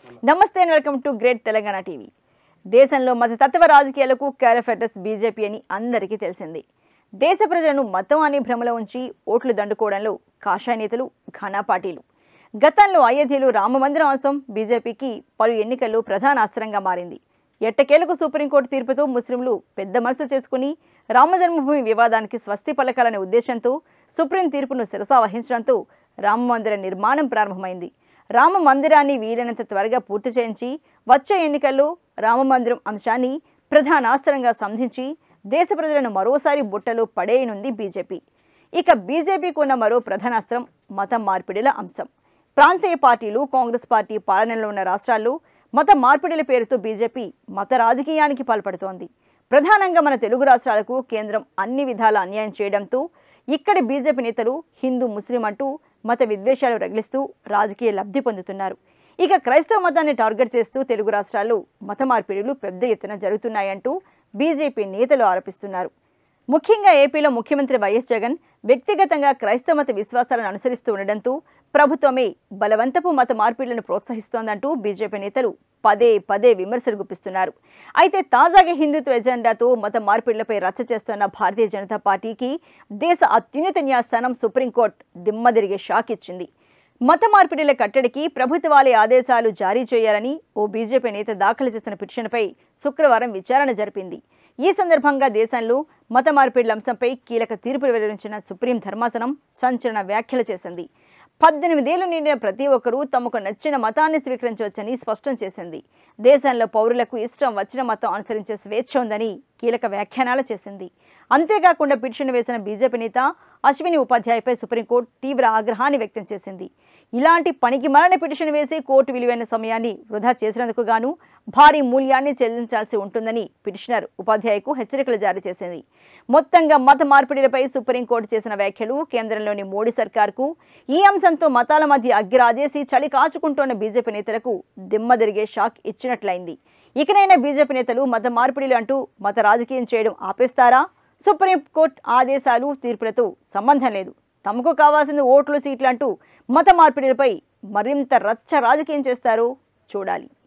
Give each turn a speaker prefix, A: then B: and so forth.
A: నమస్తే and welcome to great Telangana TV దేశంలో మతతత్వ రాజకీయాలకు కేరఫ్ అడ్రస్ బీజేపీ అని అందరికీ తెలిసింది దేశ ప్రజలను మతం అనే భ్రమలో ఉంచి ఓట్లు దండుకోవడంలో కాషాయ నేతలు ఘనా పార్టీలు గతంలో అయోధ్యలో రామ మందిరం అంశం బీజేపీకి పలు ఎన్నికల్లో ప్రధాన అస్త్రంగా మారింది ఎట్టకేలకు సుప్రీంకోర్టు తీర్పుతో ముస్లింలు పెద్ద మనసు చేసుకుని రామ జన్మభూమి వివాదానికి స్వస్తి పలకాలనే ఉద్దేశంతో సుప్రీం తీర్పును శిరసా వహించడంతో రామ మందిర నిర్మాణం ప్రారంభమైంది రామ మందిరాన్ని వీలైనంత త్వరగా పూర్తి చేయించి వచ్చే ఎన్నికల్లో రామ మందిరం అంశాన్ని ప్రధానాస్త్రంగా సంధించి దేశ ప్రజలను మరోసారి బుట్టలో పడేయనుంది బీజేపీ ఇక బీజేపీకి ఉన్న మరో ప్రధానాస్త్రం మతం మార్పిడిల అంశం ప్రాంతీయ పార్టీలు కాంగ్రెస్ పార్టీ పాలనలో ఉన్న రాష్ట్రాల్లో మత మార్పిడిల పేరుతో బీజేపీ మత రాజకీయానికి పాల్పడుతోంది ప్రధానంగా మన తెలుగు రాష్ట్రాలకు కేంద్రం అన్ని విధాల అన్యాయం చేయడంతో ఇక్కడి బీజేపీ నేతలు హిందూ ముస్లిం అంటూ మత విద్వేషాలు రగిలిస్తూ రాజకీయ లబ్ధి పొందుతున్నారు ఇక క్రైస్తవ మతాన్ని టార్గెట్ చేస్తూ తెలుగు రాష్ట్రాల్లో మత మార్పిడులు పెద్ద ఎత్తున జరుగుతున్నాయంటూ బీజేపీ నేతలు ఆరోపిస్తున్నారు ముఖ్యంగా ఏపీలో ముఖ్యమంత్రి వైఎస్ జగన్ వ్యక్తిగతంగా క్రైస్తవ మత విశ్వాసాలను అనుసరిస్తూ ఉండడంతో ప్రభుత్వమే బలవంతపు మత మార్పిడులను ప్రోత్సహిస్తోందంటూ బీజేపీ నేతలు పదే పదే విమర్శలు గుప్పిస్తున్నారు అయితే తాజాగా హిందుత్వ ఎజెండాతో మత మార్పిడులపై రచ్చ చేస్తున్న భారతీయ జనతా పార్టీకి దేశ అత్యున్నత న్యాయస్థానం సుప్రీంకోర్టు దిమ్మదిరిగే షాక్ ఇచ్చింది మత మార్పిడిల కట్టడికి ప్రభుత్వాలే ఆదేశాలు జారీ చేయాలని ఓ బీజేపీ నేత దాఖలు చేసిన పిటిషన్పై శుక్రవారం విచారణ జరిపింది ఈ సందర్భంగా దేశంలో మత మార్పిడిల అంశంపై కీలక తీర్పులు వెలువరించిన సుప్రీం ధర్మాసనం సంచలన వ్యాఖ్యలు చేసింది పద్దెనిమిదేళ్లు నిండిన ప్రతి ఒక్కరూ తమకు నచ్చిన మతాన్ని స్వీకరించవచ్చని స్పష్టం చేసింది దేశంలో పౌరులకు ఇష్టం వచ్చిన మతం అనుసరించే స్వేచ్ఛ ఉందని కీలక వ్యాఖ్యానాలు చేసింది అంతేకాకుండా పిటిషన్ వేసిన బీజేపీ నేత అశ్విని ఉపాధ్యాయపై సుప్రీంకోర్టు తీవ్ర ఆగ్రహాన్ని వ్యక్తం చేసింది ఇలాంటి పనికి మరణ పిటిషన్ వేసి కోర్టు విలువైన సమయాన్ని వృధా చేసినందుకు గాను భారీ మూల్యాన్ని చెల్లించాల్సి ఉంటుందని పిటిషనర్ ఉపాధ్యాయకు హెచ్చరికలు జారీ చేసింది మొత్తంగా మత మార్పిడిలపై సుప్రీంకోర్టు చేసిన వ్యాఖ్యలు కేంద్రంలోని మోడీ సర్కార్కు ఈ అంశంతో మతాల మధ్య అగ్గిరాజేసి చలి కాచుకుంటోన్న బీజేపీ నేతలకు దిమ్మదిరిగే షాక్ ఇచ్చినట్లయింది ఇకనైనా బీజేపీ నేతలు మత మార్పిడిలు అంటూ మత రాజకీయం చేయడం ఆపేస్తారా సుప్రీంకోర్టు ఆదేశాలు తీర్పులతో సంబంధం లేదు తమకు కావాల్సింది ఓట్లు సీట్లు అంటూ మత మార్పిడిలపై మరింత రచ్చ రాజకీయం చేస్తారో చూడాలి